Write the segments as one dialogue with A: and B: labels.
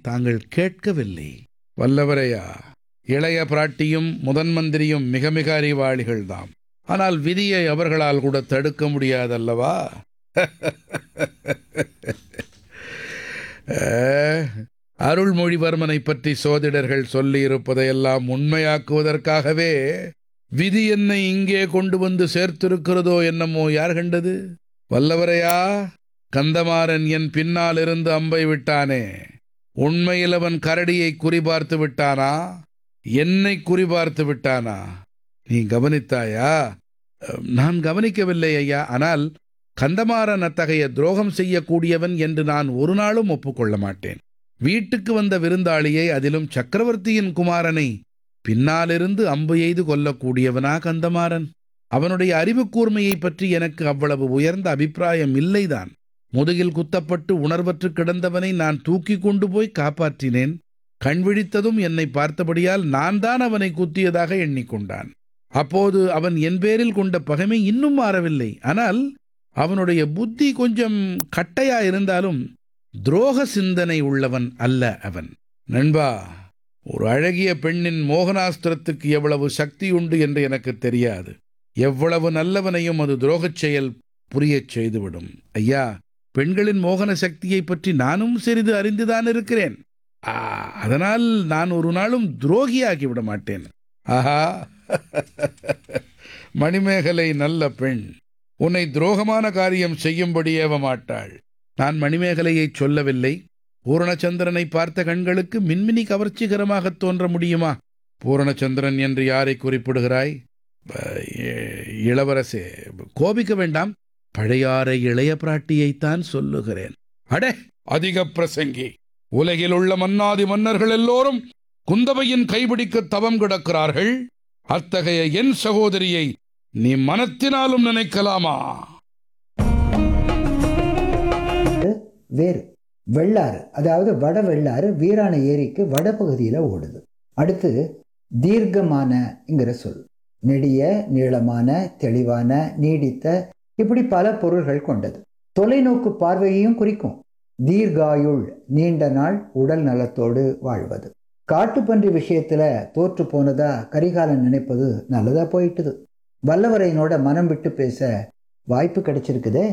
A: தாங்கள் கேட்கவில்லை வல்லவரையா இளைய பிராட்டியும் முதன் மந்திரியும் மிக மிக அறிவாளிகள்தாம் ஆனால் விதியை அவர்களால் கூட தடுக்க முடியாதல்லவா அஹ், அருள்மொழிவர்மனை பற்றி சோதிடர்கள் சொல்லியிருப்பதையெல்லாம் உண்மையாக்குவதற்காகவே விதி என்னை இங்கே கொண்டு வந்து சேர்த்திருக்கிறதோ என்னமோ யார் கண்டது வல்லவரையா கந்தமாறன் என் பின்னால் இருந்து அம்பை விட்டானே உண்மையில் அவன் கரடியை குறிபார்த்து விட்டானா என்னை குறிபார்த்து விட்டானா நீ கவனித்தாயா அஹ், நான் கவனிக்கவில்லை ஐயா ஆனால் கந்தமாறன் அத்தகைய துரோகம் செய்யக்கூடியவன் என்று நான் ஒரு நாளும் ஒப்புக்கொள்ள மாட்டேன் வீட்டுக்கு வந்த விருந்தாளியை அதிலும் சக்கரவர்த்தியின் குமாரனை பின்னாலிருந்து அம்பு எய்து கொல்லக்கூடியவனா கந்தமாறன் அவனுடைய அறிவு கூர்மையை பற்றி எனக்கு அவ்வளவு உயர்ந்த அபிப்பிராயம் இல்லைதான் முதுகில் குத்தப்பட்டு உணர்வற்று கிடந்தவனை நான் தூக்கி கொண்டு போய் காப்பாற்றினேன் கண் விழித்ததும் என்னை பார்த்தபடியால் நான் தான் அவனை குத்தியதாக எண்ணிக்கொண்டான் அப்போது அவன் என் பேரில் கொண்ட பகைமை இன்னும் மாறவில்லை ஆனால் அவனுடைய புத்தி கொஞ்சம் கட்டையா இருந்தாலும் துரோக சிந்தனை உள்ளவன் அல்ல அவன் நண்பா ஒரு அழகிய பெண்ணின் மோகனாஸ்திரத்துக்கு எவ்வளவு சக்தி உண்டு என்று எனக்கு தெரியாது எவ்வளவு நல்லவனையும் அது துரோகச் செயல் புரியச் செய்துவிடும் ஐயா பெண்களின் மோகன சக்தியை பற்றி நானும் சிறிது அறிந்துதான் இருக்கிறேன் ஆ, அதனால் நான் ஒரு நாளும் துரோகியாகி விட மாட்டேன் ஆஹா மணிமேகலை நல்ல பெண் உன்னை துரோகமான காரியம் செய்யும்படி ஏவ மாட்டாள் நான் மணிமேகலையைச் சொல்லவில்லை பூரணச்சந்திரனை பார்த்த கண்களுக்கு மின்மினி கவர்ச்சிகரமாகத் தோன்ற முடியுமா பூரணச்சந்திரன் என்று யாரை குறிப்பிடுகிறாய் ப- இ- இளவரசே கோபிக்க வேண்டாம் பழையாறை இளைய பிராட்டியைத்தான் சொல்லுகிறேன் அடே அதிக பிரசங்கி உலகில் உள்ள மன்னாதி மன்னர்கள் எல்லோரும் குந்தவையின் கைபிடிக்க தவம் கிடக்கிறார்கள் அத்தகைய என் சகோதரியை நீ மனத்தினாலும் நினைக்கலாமா
B: வேறு வெள்ளாறு அதாவது வட வெள்ளாறு வீராண ஏரிக்கு வடபகுதியில் ஓடுது அடுத்து தீர்க்கமானங்கிற சொல் நெடிய நீளமான தெளிவான நீடித்த இப்படி பல பொருள்கள் கொண்டது தொலைநோக்கு பார்வையையும் குறிக்கும் தீர்காயுள் நீண்ட நாள் உடல் நலத்தோடு வாழ்வது காட்டுப்பன்றி விஷயத்துல தோற்று போனதா கரிகாலன் நினைப்பது நல்லதா போயிட்டுது வல்லவரையனோட மனம் விட்டு பேச வாய்ப்பு கிடைச்சிருக்குதே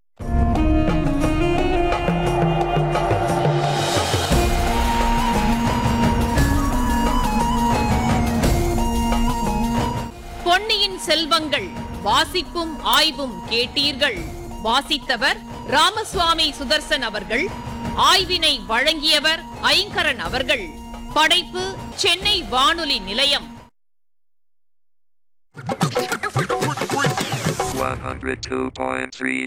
C: பொன்னியின் செல்வங்கள் வாசிப்பும் ஆய்வும் கேட்டீர்கள் வாசித்தவர் ராமசுவாமி சுதர்சன் அவர்கள் ஆய்வினை வழங்கியவர் ஐங்கரன் அவர்கள் படைப்பு சென்னை வானொலி நிலையம்
D: 102.3